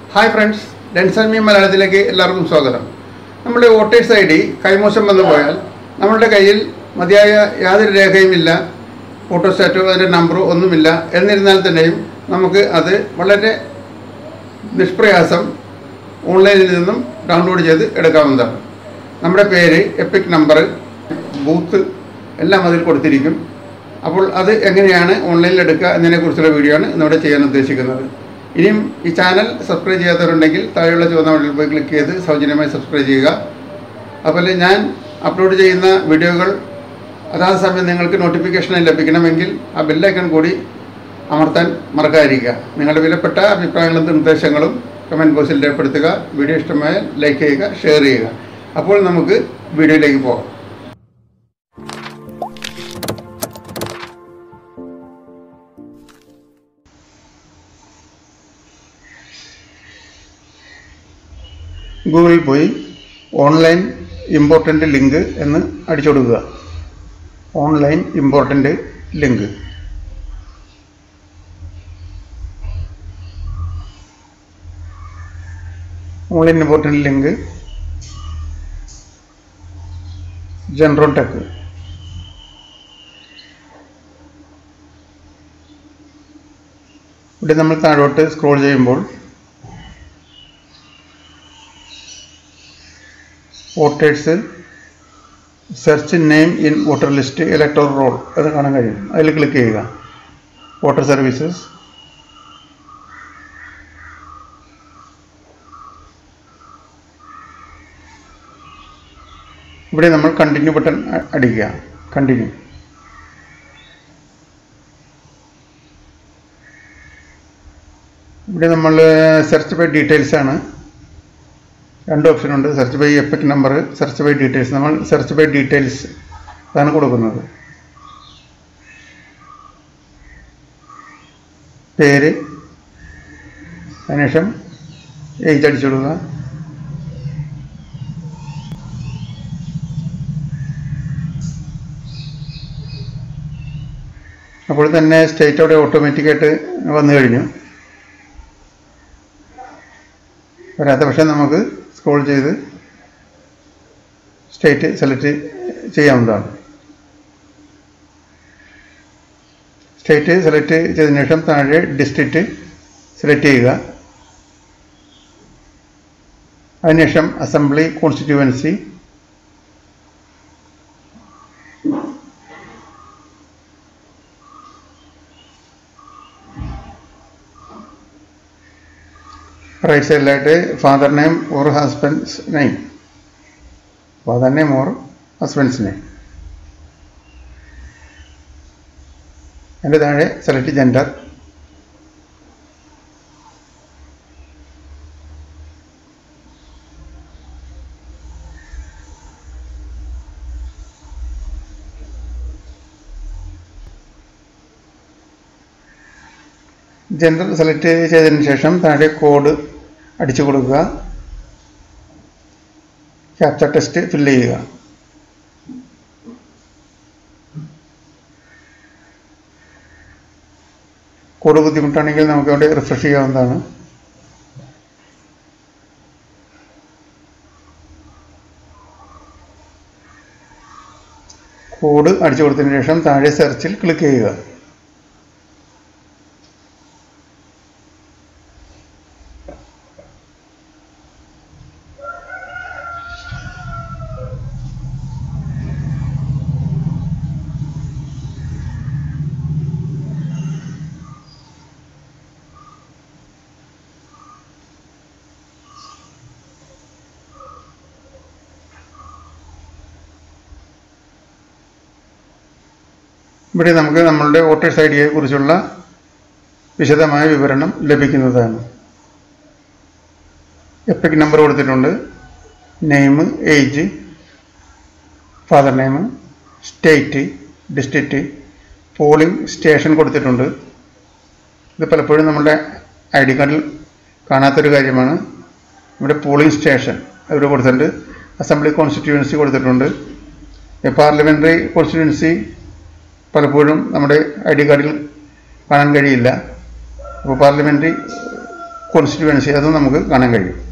hi friends ഡെൻസൽമി മലയാളത്തിലേക്ക് എല്ലാവർക്കും സ്വാഗതം നമ്മുടെ വോട്ടേഴ്സ് ഐ ഡി കൈമോശം വന്നു പോയാൽ നമ്മളുടെ കയ്യിൽ മതിയായ യാതൊരു രേഖയുമില്ല ഫോട്ടോസ്റ്റാറ്റോ അതിൻ്റെ നമ്പറോ ഒന്നുമില്ല എന്നിരുന്നാൽ തന്നെയും നമുക്ക് അത് വളരെ നിഷ്പ്രയാസം ഓൺലൈനിൽ നിന്നും ഡൗൺലോഡ് ചെയ്ത് എടുക്കാവുന്നതാണ് നമ്മുടെ പേര് എപ്പിക് നമ്പർ ബൂത്ത് എല്ലാം അതിൽ കൊടുത്തിരിക്കും അപ്പോൾ അത് എങ്ങനെയാണ് ഓൺലൈനിൽ എടുക്കുക എന്നതിനെക്കുറിച്ചുള്ള വീഡിയോ ആണ് ഇന്നിവിടെ ചെയ്യാൻ ഉദ്ദേശിക്കുന്നത് ഇനിയും ഈ ചാനൽ സബ്സ്ക്രൈബ് ചെയ്യാത്തവരുണ്ടെങ്കിൽ താഴെയുള്ള ചുവന്ന ബട്ടണിൽ പോയി ക്ലിക്ക് ചെയ്ത് സൗജന്യമായി സബ്സ്ക്രൈബ് ചെയ്യുക അതുപോലെ ഞാൻ അപ്ലോഡ് ചെയ്യുന്ന വീഡിയോകൾ അതാത് സമയം നിങ്ങൾക്ക് നോട്ടിഫിക്കേഷനായി ലഭിക്കണമെങ്കിൽ ആ ബെല്ലൈക്കൺ കൂടി അമർത്താൻ മറക്കാതിരിക്കുക നിങ്ങളുടെ വിലപ്പെട്ട അഭിപ്രായങ്ങളും നിർദ്ദേശങ്ങളും കമൻറ്റ് ബോക്സിൽ രേഖപ്പെടുത്തുക വീഡിയോ ഇഷ്ടമായാൽ ലൈക്ക് ചെയ്യുക ഷെയർ ചെയ്യുക അപ്പോൾ നമുക്ക് വീഡിയോയിലേക്ക് പോകാം ഗൂഗിളിൽ പോയി ഓൺലൈൻ ഇമ്പോർട്ടൻ്റ് ലിങ്ക് എന്ന് അടിച്ചു കൊടുക്കുക online important link online important link general tech ഇവിടെ നമ്മൾ താഴോട്ട് സ്ക്രോൾ ചെയ്യുമ്പോൾ voters search name in voter list electoral roll അത് കാണാൻ കഴിയും അതിൽ ക്ലിക്ക് ചെയ്യുക വോട്ടർ സർവീസസ് ഇവിടെ നമ്മൾ കണ്ടിന്യൂ ബട്ടൺ അടിക്കുക കണ്ടിന്യൂ ഇവിടെ നമ്മൾ സെർച്ച് ബൈ ഡീറ്റെയിൽസ് ആണ് രണ്ട് ഓപ്ഷൻ ഉണ്ട് search by EPIC number search by details നമ്മൾ സെർച്ച് ബൈ ഡീറ്റെയിൽസ് അതാണ് കൊടുക്കുന്നത് പേര് അതിനുശേഷം ഏജ് അടിച്ചു കൊടുക്കുക അപ്പോൾ തന്നെ സ്റ്റേറ്റ് അവിടെ ഓട്ടോമാറ്റിക്കായിട്ട് വന്നു കഴിഞ്ഞു വരാത്ത പക്ഷേ നമുക്ക് സ്ക്രോൾ ചെയ്ത് സ്റ്റേറ്റ് സെലക്ട് ചെയ്യാവുന്നതാണ് സ്റ്റേറ്റ് സെലക്ട് ചെയ്തതിനു ശേഷം താഴെ ഡിസ്ട്രിക്റ്റ് സെലക്ട് ചെയ്യുക അതിനുശേഷം അസംബ്ലി കോൺസ്റ്റിറ്റ്യുവൻസി റൈറ്റ് സൈഡിലായിട്ട് father name or husband's name father name or husband's name അതിൻ്റെ താഴെ സെലക്ട് ജെൻഡർ ജെൻഡർ സെലക്ട് ചെയ്തതിന് ശേഷം താഴെ കോഡ് അടിച്ചു കൊടുക്കുക ക്യാപ്ചർ ടെസ്റ്റ് ഫില്ല് ചെയ്യുക കോഡ് ബുദ്ധിമുട്ടാണെങ്കിൽ നമുക്ക് അവിടെ റിഫ്രഷ് ചെയ്യാവുന്നതാണ് കോഡ് അടിച്ചു കൊടുത്തതിന് ശേഷം താഴെ സെർച്ചിൽ ക്ലിക്ക് ചെയ്യുക ഇവിടെ നമുക്ക് നമ്മളുടെ വോട്ടേഴ്സ് ഐ ഡിയെ കുറിച്ചുള്ള വിശദമായ വിവരണം ലഭിക്കുന്നതാണ് എപ്പിക് നമ്പർ കൊടുത്തിട്ടുണ്ട് name age father name state district polling station കൊടുത്തിട്ടുണ്ട് ഇത് പലപ്പോഴും നമ്മുടെ ഐ ഡി കാർഡിൽ കാണാത്തൊരു കാര്യമാണ് ഇവിടെ പോളിംഗ് സ്റ്റേഷൻ ഇവിടെ കൊടുത്തിട്ടുണ്ട് അസംബ്ലി കോൺസ്റ്റിറ്റ്യുവൻസി കൊടുത്തിട്ടുണ്ട് പാർലമെൻ്ററി കോൺസ്റ്റിറ്റ്യുവൻസി പലപ്പോഴും നമ്മുടെ ഐ ഡി കാർഡിൽ കാണാൻ കഴിയില്ല അപ്പോൾ പാർലമെൻ്ററി കോൺസ്റ്റിറ്റ്യുവൻസി അതും നമുക്ക് കാണാൻ കഴിയും